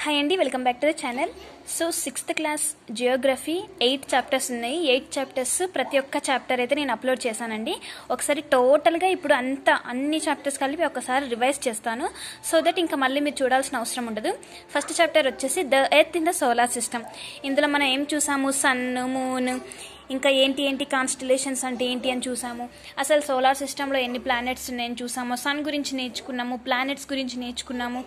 hi అండి welcome back to the channel so sixth class geography eight chapters ఉన్నాయి eight chapters ప్రతి ఒక్క chapter అయితే నేను అప్లోడ్ చేశానండి ఒకసారి టోటల్గా ఇప్పుడు అంత అన్ని చాప్టర్స్ కలిపి ఒకసారి రివైజ్ చేస్తాను సో దట్ ఇంకా మళ్ళీ మీరు చూడాల్సిన అవసరం ఉండదు ఫస్ట్ చాప్టర్ వచ్చేసి the earth in the solar system ఇందులో మనం ఏం చూసాము సన్ మూన్ ఇంకా ఏంటి ఏంటి కాన్స్టిలేషన్స్ అంటే ఏంటి అని చూసాము అసలు సోలార్ సిస్టంలో ఎన్ని ప్లానెట్స్ ఉన్నాయని చూసాము సన్ గురించి నేర్చుకున్నాము ప్లానెట్స్ గురించి నేర్చుకున్నాము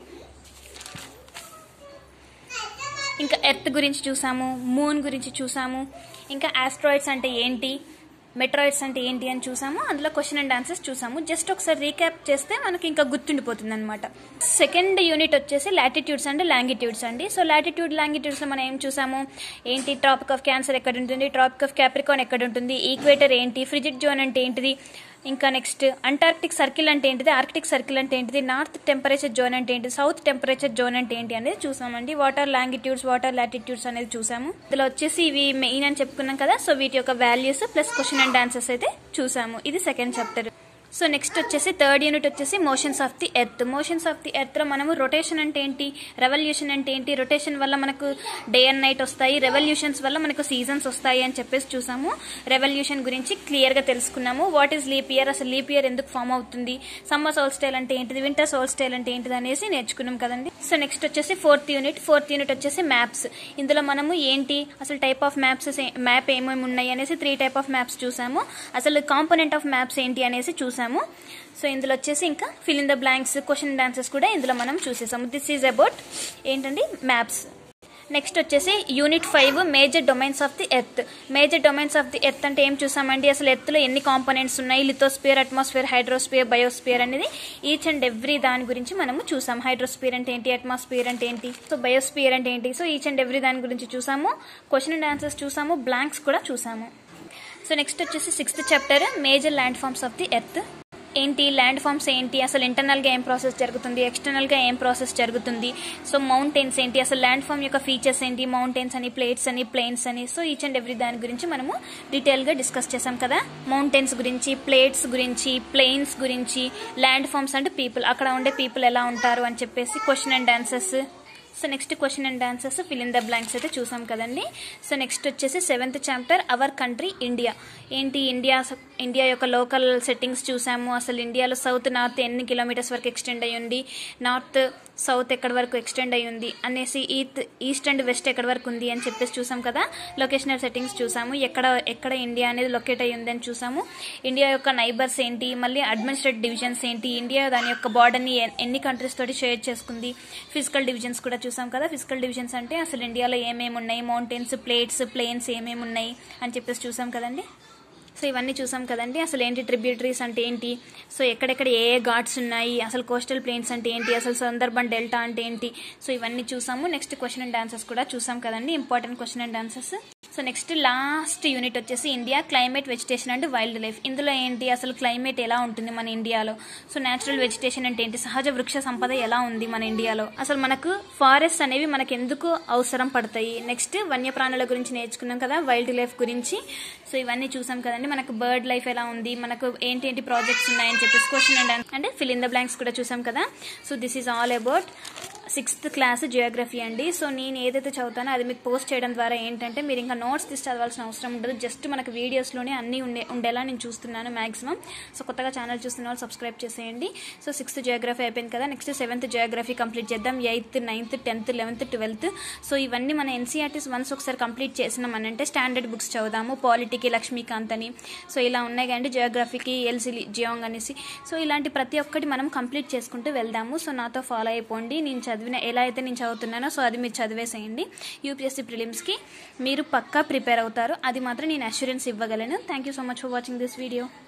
ఇంకా ఎర్త్ గురించి చూసాము మూన్ గురించి చూసాము ఇంకా ఆస్ట్రాయిడ్స్ అంటే ఏంటి మెట్రాయిడ్స్ అంటే ఏంటి అని చూసాము అందులో క్వశ్చన్ అండ్ ఆన్సర్స్ చూసాము జస్ట్ ఒకసారి రీక్యాప్ చేస్తే మనకి ఇంకా గుర్తుండిపోతుంది అనమాట సెకండ్ యూనిట్ వచ్చేసి లాటిట్యూడ్స్ అండ్ లాంగిట్యూడ్స్ అండి సో లాటిట్యూడ్ లాంగిట్యూడ్స్ లో మనం ఏం చూసాము ఏంటి ట్రాపిక్ ఆఫ్ క్యాన్సర్ ఎక్కడ ఉంటుంది ట్రాపిక్ ఆఫ్ క్యాప్రికాన్ ఎక్కడ ఉంటుంది ఈక్వేటర్ ఏంటి ఫ్రిజిడ్ జోన్ అంటే ఏంటిది ఇంకా నెక్స్ట్ అంటార్క్టిక్ సర్కిల్ అంటే ఏంటిది ఆర్కిటిక్ సర్కిల్ అంటే ఏంటిది నార్త్ టెంపరేచర్ జోన్ అంటే ఏంటి సౌత్ టెంపరేచర్ జోన్ అంటే ఏంటి అనేది చూసామండి వాటర్ లాంగిట్యూడ్స్ వాటర్ లాటిట్యూడ్స్ అనేది చూసాము ఇందులో వచ్చేసి ఇవి మెయిన్ అని చెప్పుకున్నాం కదా సో వీటి యొక్క values plus question and answers అయితే చూసాము ఇది సెకండ్ చాప్టర్ సో నెక్స్ట్ వచ్చేసి థర్డ్ యూనిట్ వచ్చేసి motions of the earth motions of the earth లో మనము రొటేషన్ అంటే ఏంటి రెవల్యూషన్ అంటే ఏంటి రొటేషన్ వల్ల మనకు డే అండ్ నైట్ వస్తాయి రెవల్యూషన్స్ వల్ల మనకు సీజన్స్ వస్తాయి అని చెప్పేసి చూసాము రెవల్యూషన్ గురించి క్లియర్ గా తెలుసుకున్నాము వాట్ ఈస్ లీప్ ఇయర్ అసలు లీప్ ఇయర్ ఎందుకు ఫామ్ అవుతుంది సమ్మర్ సోల్ స్టైల్ అంటే ఏంటిది వింటర్ సోల్ స్టైల్ అంటే ఏంటిది అనేసి నేర్చుకున్నాం కదండి సో నెక్స్ట్ వచ్చేసి ఫోర్త్ యూనిట్ ఫోర్త్ యూనిట్ వచ్చేసి మ్యాప్స్ ఇందులో మనము ఏంటి అసలు టైప్ ఆఫ్ మ్యాప్స్ మ్యాప్ ఏమేమి ఉన్నాయి అనేసి త్రీ టైప్ ఆఫ్ మ్యాప్స్ చూసాము అసలు కాంపోనెంట్ ఆఫ్ మ్యాప్స్ ఏంటి అనేసి చూసాము సో ఇందులో వచ్చేసి ఇంకా fill in the blanks question and answers కూడా ఇందులో మనం చూసేసాము దిస్ ఈజ్ అబౌట్ ఏంటండి మ్యాప్స్ నెక్స్ట్ వచ్చేసి unit five major domains of the earth major domains of the earth అంటే ఏం చూసామండి అసలు ఎర్త్లో ఎన్ని కాంపోనెంట్స్ ఉన్నాయి లిథోస్పియర్ అట్మాస్ఫియర్ హైడ్రోస్పియర్ బయోస్పియర్ అనేది ఈచ్ అండ్ ఎవ్రీ దాని గురించి మనము చూసాం హైడ్రోస్పియర్ అంటే ఏంటి అట్మాస్ఫియర్ అంటే ఏంటి సో బయోస్పియర్ అంటే ఏంటి సో ఈచ్ అండ్ ఎవ్రీ దాని గురించి చూసాము క్వశ్చన్ అండ్ ఆన్సర్స్ చూసాము బ్లాంక్స్ కూడా చూసాము సో నెక్స్ట్ వచ్చేసి sixth chapter major land forms of the earth ఏంటి ల్యాండ్ ఫార్మ్స్ ఏంటి అసలు ఇంటర్నల్గా ఏం ప్రాసెస్ జరుగుతుంది ఎక్స్టర్నల్గా ఏం ప్రాసెస్ జరుగుతుంది సో మౌంటైన్స్ ఏంటి అసలు ల్యాండ్ ఫామ్ యొక్క ఫీచర్స్ ఏంటి మౌంటైన్స్ అని ప్లేట్స్ అని ప్లేన్స్ అని సో ఈచ్ అండ్ ఎవ్రీ దాని గురించి మనము డీటెయిల్గా డిస్కస్ చేసాం కదా మౌంటైన్స్ గురించి ప్లేట్స్ గురించి ప్లేన్స్ గురించి ల్యాండ్ ఫార్మ్స్ అంటే పీపుల్ అక్కడ ఉండే పీపుల్ ఎలా ఉంటారు అని చెప్పేసి question and answers so next question and answers fill in the blanks అయితే చూసాం కదండి సో నెక్స్ట్ వచ్చేసి seventh chapter our country India ఏంటి ఇండియా ఇండియా యొక్క లోకల్ సెట్టింగ్స్ చూసాము అసలు ఇండియాలో సౌత్ నార్త్ ఎన్ని కిలోమీటర్స్ వరకు ఎక్స్టెండ్ అయ్యి ఉంది నార్త్ సౌత్ ఎక్కడి వరకు ఎక్స్టెండ్ అయ్యి ఉంది అనేసి ఈత్ ఈస్ట్ అండ్ వెస్ట్ ఎక్కడి వరకు ఉంది అని చెప్పేసి చూసాం కదా లొకేషనల్ సెట్టింగ్స్ చూసాము ఎక్కడ ఎక్కడ ఇండియా అనేది లొకేట్ అయ్యి ఉంది అని చూసాము ఇండియా యొక్క నైబర్స్ ఏంటి మళ్ళీ అడ్మినిస్ట్రేటివ్ డివిజన్స్ ఏంటి ఇండియా దాని యొక్క బార్డర్ని ఎన్ని కంట్రీస్ తోటి షేర్ చేసుకుంది ఫిజికల్ డివిజన్స్ కూడా చూసాం కదా ఫిజికల్ డివిజన్స్ అంటే అసలు ఇండియాలో ఏమేమి ఉన్నాయి మౌంటైన్స్ ప్లేట్స్ ప్లేన్స్ ఏమేమి ఉన్నాయి అని చెప్పేసి చూసాం కదండి సో ఇవన్నీ చూసాం కదండి అసలు ఏంటి ట్రిబ్యూటరీస్ అంటే ఏంటి సో ఎక్కడెక్కడ ఏ ఏ ఘాట్స్ ఉన్నాయి అసలు కోస్టల్ ప్లేన్స్ అంటే ఏంటి అసలు సందర్భం డెల్టా అంటే ఏంటి సో ఇవన్నీ చూసాము నెక్స్ట్ క్వశ్చన్ అండ్ ఆన్సర్స్ కూడా చూసాం కదండి important question and answers so next last unit వచ్చేసి India climate vegetation and wild life ఇందులో ఏంటి అసలు క్లైమేట్ ఎలా ఉంటుంది మన ఇండియాలో సో న్యాచురల్ వెజిటేషన్ అంటే ఏంటి సహజ వృక్ష సంపద ఎలా ఉంది మన ఇండియాలో అసలు మనకు ఫారెస్ట్ అనేవి మనకు ఎందుకు అవసరం పడతాయి నెక్స్ట్ వన్యప్రాణుల గురించి నేర్చుకున్నాం కదా వైల్డ్ లైఫ్ గురించి సో ఇవన్నీ చూసాం కదండి మనకు బర్డ్ లైఫ్ ఎలా ఉంది మనకు ఏంటి ఏంటి ప్రాజెక్ట్స్ ఉన్నాయని చెప్పేసి క్వశ్చన్ అండ్ అంటే ఫిల్ ఇన్ ద బ్లాంక్స్ కూడా చూసాం కదా so this is all about sixth class geography అండి సో నేను ఏదైతే చదువుతానో అది మీకు పోస్ట్ చేయడం ద్వారా ఏంటంటే మీరు ఇంకా నోట్స్ తీసి చదవాల్సిన అవసరం ఉండదు జస్ట్ మనకు వీడియోస్లోనే అన్నీ ఉండే ఉండేలా నేను చూస్తున్నాను మాక్సిమం సో కొత్తగా ఛానల్ చూస్తున్న వాళ్ళు సబ్స్క్రైబ్ చేసేయండి సో సిక్స్త్ జియోగ్రఫీ అయిపోయింది కదా నెక్స్ట్ సెవెంత్ జియోగ్రఫీ కంప్లీట్ చేద్దాం eighth ninth tenth eleventh twelfth so ఇవన్నీ మన ఎన్సీఆర్టీస్ వన్స్ ఒకసారి కంప్లీట్ చేసినామనంటే స్టాండర్డ్ బుక్స్ చదువుదాము పాలిటీకి లక్ష్మీకాంత్ అని సో ఇలా ఉన్నాయి కానీ జియోగ్రఫీకి ఎల్సీ జియోంగ్ అనేసి సో ఇలాంటి ప్రతి ఒక్కటి మనం కంప్లీట్ చేసుకుంటూ వెళ్దాము సో నాతో ఫాలో అయిపోండి నేను చదివిన ఎలా అయితే నేను చదువుతున్నానో సో అది మీరు చదివేసేయండి యూపీఎస్సీ ప్రిలిమ్స్కి మీరు పక్కా ప్రిపేర్ అవుతారు అది మాత్రం నేను అష్యూరెన్స్ ఇవ్వగలను thank you so much for watching this video